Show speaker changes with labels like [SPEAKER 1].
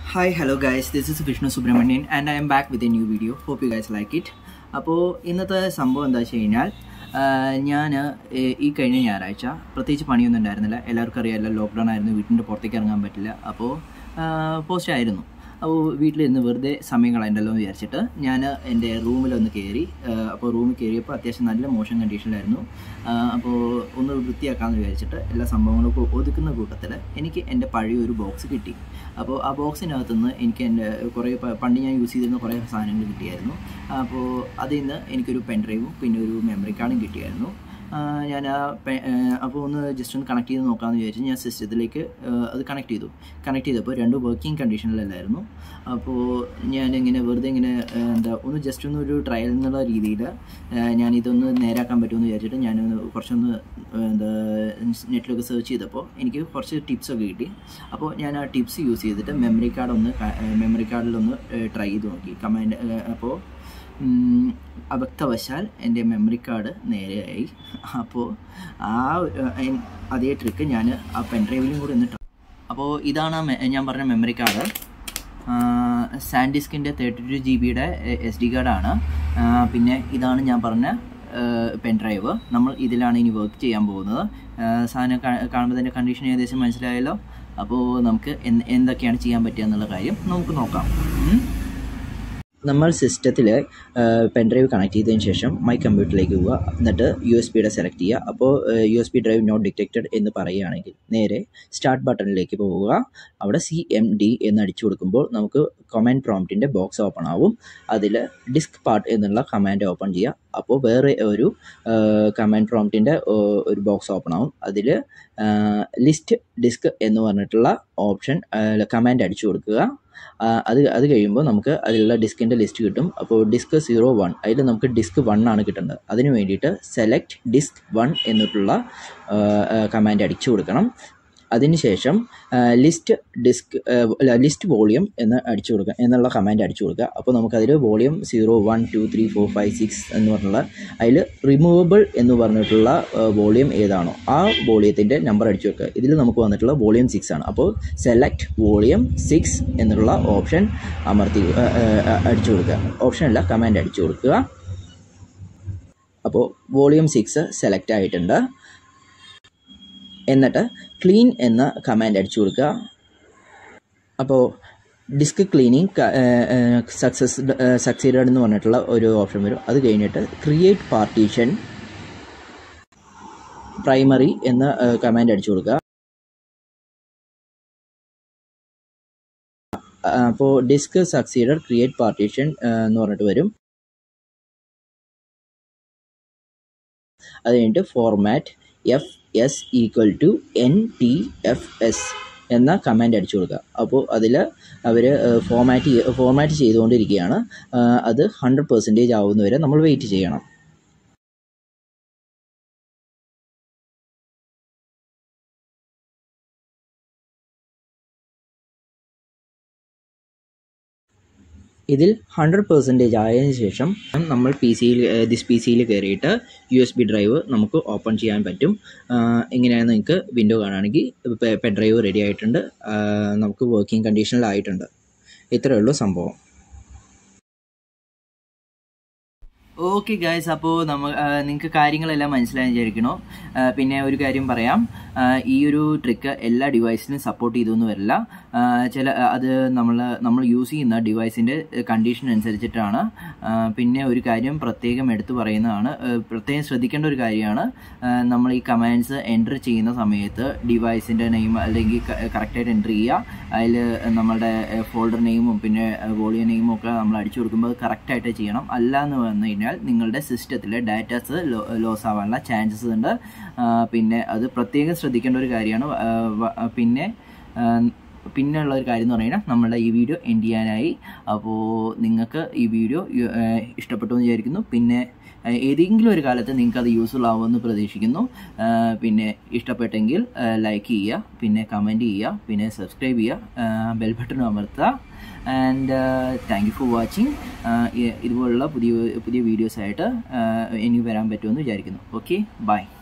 [SPEAKER 1] Hi, hello guys. This is Vishnu Subramanian and I am back with a new video. Hope you guys like it. അപ്പോൾ ഇന്നത്തെ സംഭവം എന്താ വെച്ച് കഴിഞ്ഞാൽ ഞാൻ ഈ കഴിഞ്ഞ ഞായറാഴ്ച പ്രത്യേകിച്ച് പണിയൊന്നും ഉണ്ടായിരുന്നില്ല എല്ലാവർക്കും അറിയാമല്ലോ ലോക്ക്ഡൗൺ ആയിരുന്നു വീട്ടിൻ്റെ പുറത്തേക്ക് ഇറങ്ങാൻ പറ്റില്ല അപ്പോൾ പോസ്റ്റ് ആയിരുന്നു അപ്പോൾ വീട്ടിലിരുന്ന് വെറുതെ സമയം കളയണ്ടല്ലോ എന്ന് വിചാരിച്ചിട്ട് ഞാൻ എൻ്റെ റൂമിലൊന്ന് കയറി അപ്പോൾ റൂമിൽ കയറിയപ്പോൾ അത്യാവശ്യം നല്ല മോശം കണ്ടീഷനിലായിരുന്നു അപ്പോൾ ഒന്ന് വൃത്തിയാക്കാമെന്ന് വിചാരിച്ചിട്ട് എല്ലാ സംഭവങ്ങളും ഒതുക്കുന്ന കൂട്ടത്തിൽ എനിക്ക് എൻ്റെ പഴയ ഒരു ബോക്സ് കിട്ടി അപ്പോൾ ആ ബോക്സിനകത്ത് നിന്ന് എനിക്ക് എൻ്റെ കുറേ പണ്ട് ഞാൻ യൂസ് ചെയ്തിരുന്ന കുറേ സാധനങ്ങൾ കിട്ടിയായിരുന്നു അപ്പോൾ അതിൽ നിന്ന് എനിക്കൊരു പെൻ ഡ്രൈവും പിന്നെ ഒരു മെമ്മറി കാർഡും കിട്ടിയായിരുന്നു ഞാൻ ആ അപ്പോൾ ഒന്ന് ജസ്റ്റ് ഒന്ന് കണക്ട് ചെയ്ത് നോക്കാമെന്ന് വിചാരിച്ചു ഞാൻ സിസ്റ്റത്തിലേക്ക് അത് കണക്ട് ചെയ്തു കണക്ട് ചെയ്തപ്പോൾ രണ്ട് വർക്കിംഗ് കണ്ടീഷനിലല്ലായിരുന്നു അപ്പോൾ ഞാൻ ഇങ്ങനെ വെറുതെ ഇങ്ങനെ എന്താ ഒന്ന് ജസ്റ്റ് ഒന്ന് ഒരു ട്രയൽ എന്നുള്ള രീതിയിൽ ഞാൻ ഇതൊന്ന് നേരാക്കാൻ പറ്റുമെന്ന് വിചാരിച്ചിട്ട് ഞാൻ കുറച്ചൊന്ന് എന്താ നെറ്റിലൊക്കെ സെർച്ച് ചെയ്തപ്പോൾ എനിക്ക് കുറച്ച് ടിപ്സൊക്കെ കിട്ടി അപ്പോൾ ഞാൻ ആ ടിപ്സ് യൂസ് ചെയ്തിട്ട് മെമ്മറി കാർഡ് ഒന്ന് മെമ്മറി കാർഡിലൊന്ന് ട്രൈ ചെയ്ത് നോക്കി കമാൻഡ് അപ്പോൾ അബദ്ധവശാൽ എൻ്റെ മെമ്മറി കാർഡ് നേരെയായി അപ്പോൾ ആ അതേ ട്രിക്ക് ഞാൻ ആ പെൻ ഡ്രൈവിലും കൂടി ഒന്ന് അപ്പോൾ ഇതാണ് ഞാൻ പറഞ്ഞ മെമ്മറി കാർഡ് സാൻഡിസ്കിൻ്റെ തേർട്ടി ടു ജി ബിയുടെ എസ് ഡി കാർഡാണ് പിന്നെ ഇതാണ് ഞാൻ പറഞ്ഞ പെൻ ഡ്രൈവ് നമ്മൾ ഇതിലാണ് ഇനി വർക്ക് ചെയ്യാൻ പോകുന്നത് സാധനം കാണുമ്പോൾ തന്നെ കണ്ടീഷൻ ഏകദേശം മനസ്സിലായല്ലോ അപ്പോൾ നമുക്ക് എന്തൊക്കെയാണ് ചെയ്യാൻ പറ്റുക എന്നുള്ള കാര്യം നമുക്ക് നോക്കാം നമ്മൾ സിസ്റ്റത്തിൽ പെൻ ഡ്രൈവ് കണക്ട് ചെയ്തതിന് ശേഷം മൈ കമ്പ്യൂട്ടറിലേക്ക് പോവുക എന്നിട്ട് യു എസ് ബിയുടെ സെലക്ട് ചെയ്യുക അപ്പോൾ U S B drive not detected എന്ന് പറയുകയാണെങ്കിൽ നേരെ സ്റ്റാർട്ട് ബട്ടണിലേക്ക് പോവുക അവിടെ സി എം ഡി എന്ന് അടിച്ചു കൊടുക്കുമ്പോൾ നമുക്ക് കമാൻഡ് പ്രോംപ്റ്റിൻ്റെ ബോക്സ് ഓപ്പൺ ആവും അതിൽ ഡിസ്ക് പാർട്ട് എന്നുള്ള കമാൻഡ് ഓപ്പൺ ചെയ്യുക അപ്പോൾ വേറെ ഒരു കമാൻഡ് പ്രോംപ്റ്റിൻ്റെ ഒരു ബോക്സ് ഓപ്പൺ ആവും അതിൽ ലിസ്റ്റ് ഡിസ്ക് എന്ന് പറഞ്ഞിട്ടുള്ള ഓപ്ഷൻ കമാൻഡ് അടിച്ചു കൊടുക്കുക അത് അത് കഴിയുമ്പോൾ നമുക്ക് അതിലുള്ള ഡിസ്കിൻ്റെ ലിസ്റ്റ് കിട്ടും അപ്പോൾ ഡിസ്ക് സീറോ വൺ അതിൽ നമുക്ക് ഡിസ്ക് വൺ ആണ് കിട്ടേണ്ടത് അതിന് വേണ്ടിയിട്ട് സെലക്ട് ഡിസ്ക് വൺ എന്നിട്ടുള്ള കമാൻഡ് അടിച്ചു കൊടുക്കണം അതിനുശേഷം ലിസ്റ്റ് ഡിസ്ക് ലിസ്റ്റ് വോളിയം എന്ന് അടിച്ചു കൊടുക്കുക എന്നുള്ള കമാൻഡ് അടിച്ചു കൊടുക്കുക അപ്പോൾ നമുക്കതിൽ volume zero one two three four five six എന്ന് പറഞ്ഞുള്ള അതിൽ റിമൂവബിൾ എന്ന് പറഞ്ഞിട്ടുള്ള വോളിയം ഏതാണോ ആ വോളിയത്തിൻ്റെ നമ്പർ അടിച്ചു കൊടുക്കുക ഇതിൽ നമുക്ക് വന്നിട്ടുള്ള വോളിയം സിക്സ് ആണ് അപ്പോൾ സെലക്ട് വോളിയം സിക്സ് എന്നുള്ള ഓപ്ഷൻ അമർത്തി അടിച്ചു കൊടുക്കുക ഓപ്ഷൻ അല്ല കമാൻഡ് അടിച്ചു കൊടുക്കുക അപ്പോൾ വോളിയം സിക്സ് സെലക്ട് ആയിട്ടുണ്ട് എന്നിട്ട് ക്ലീൻ എന്ന കമാൻഡ് അടിച്ചു കൊടുക്കുക അപ്പോൾ ഡിസ്ക് ക്ലീനിങ് സക്സസ് സക്സീഡഡ് എന്ന് പറഞ്ഞിട്ടുള്ള ഒരു ഓപ്ഷൻ വരും അത് കഴിഞ്ഞിട്ട് ക്രിയേറ്റ് പാർട്ടീഷൻ പ്രൈമറി എന്ന കമാൻഡ് അടിച്ചു കൊടുക്കുക അപ്പോൾ ഡിസ്ക് സക്സീഡഡ് ക്രിയേറ്റ് പാർട്ടീഷൻ എന്ന് പറഞ്ഞിട്ട് വരും അത് കഴിഞ്ഞിട്ട് format F S equal to N T F S എന്ന കമാൻഡ് അടിച്ചു കൊടുക്കുക അപ്പോൾ അതിൽ അവർ ഫോമാറ്റ് ഫോമാറ്റ് ചെയ്തുകൊണ്ടിരിക്കുകയാണ് അത് ഹൺഡ്രഡ് പെർസെൻറ്റേജ് ആവുന്നവരെ നമ്മൾ വെയിറ്റ് ചെയ്യണം ഇതിൽ ഹൺഡ്രഡ് പെർസെൻറ്റേജ് ആയതിനു ശേഷം നമ്മൾ പി സിയിൽ ദിസ് പി സിയിൽ കയറിയിട്ട് യു എസ് ബി ഡ്രൈവ് നമുക്ക് ഓപ്പൺ ചെയ്യാൻ പറ്റും ഇങ്ങനെയാണ് നിങ്ങൾക്ക് വിൻഡോ കാണുകയാണെങ്കിൽ പെൻ ഡ്രൈവ് റെഡി ആയിട്ടുണ്ട് നമുക്ക് വർക്കിംഗ് കണ്ടീഷനിലായിട്ടുണ്ട് ഇത്രയേ ഉള്ളൂ സംഭവം ഓക്കെ ഗായ്സ് അപ്പോൾ നമ്മൾ നിങ്ങൾക്ക് കാര്യങ്ങളെല്ലാം മനസ്സിലായി വിചാരിക്കണോ പിന്നെ ഒരു കാര്യം പറയാം ഈ ഒരു ട്രിക്ക് എല്ലാ ഡിവൈസിനും സപ്പോർട്ട് ചെയ്തൊന്നും വരില്ല ചില അത് നമ്മൾ നമ്മൾ യൂസ് ചെയ്യുന്ന ഡിവൈസിൻ്റെ കണ്ടീഷൻ അനുസരിച്ചിട്ടാണ് പിന്നെ ഒരു കാര്യം പ്രത്യേകം എടുത്തു പറയുന്നതാണ് പ്രത്യേകം ശ്രദ്ധിക്കേണ്ട ഒരു കാര്യമാണ് നമ്മൾ ഈ കമാൻഡ്സ് എൻ്റർ ചെയ്യുന്ന സമയത്ത് ഡിവൈസിൻ്റെ നെയിം അല്ലെങ്കിൽ കറക്റ്റായിട്ട് എൻ്റർ ചെയ്യുക അതിൽ നമ്മളുടെ ഫോൾഡർ നെയിമും പിന്നെ വോളിയം നെയിമും ഒക്കെ നമ്മൾ അടിച്ചു കൊടുക്കുമ്പോൾ കറക്റ്റായിട്ട് ചെയ്യണം അല്ല എന്ന് വന്നു കഴിഞ്ഞാൽ നിങ്ങളുടെ സിസ്റ്റത്തിലെ ഡാറ്റാസ് ലോസ് ആവാനുള്ള ചാൻസസ് ഉണ്ട് പിന്നെ അത് പ്രത്യേകം ശ്രദ്ധിക്കേണ്ട ഒരു കാര്യമാണ് പിന്നെ പിന്നെയുള്ള ഒരു കാര്യം എന്ന് പറഞ്ഞാൽ നമ്മളുടെ ഈ വീഡിയോ എൻഡ് ചെയ്യാനായി അപ്പോൾ നിങ്ങൾക്ക് ഈ വീഡിയോ ഇഷ്ടപ്പെട്ടു എന്ന് വിചാരിക്കുന്നു പിന്നെ ഏതെങ്കിലും ഒരു കാലത്ത് നിങ്ങൾക്ക് അത് യൂസ്ഫുൾ ആവുമെന്ന് പ്രതീക്ഷിക്കുന്നു പിന്നെ ഇഷ്ടപ്പെട്ടെങ്കിൽ ലൈക്ക് ചെയ്യുക പിന്നെ കമൻറ്റ് ചെയ്യുക പിന്നെ സബ്സ്ക്രൈബ് ചെയ്യുക ബെൽ ബട്ടൺ അമർത്തുക and thank you for watching ഇതുപോലുള്ള പുതിയ പുതിയ വീഡിയോസായിട്ട് ഇനി വരാൻ പറ്റുമെന്ന് വിചാരിക്കുന്നു ഓക്കെ ബൈ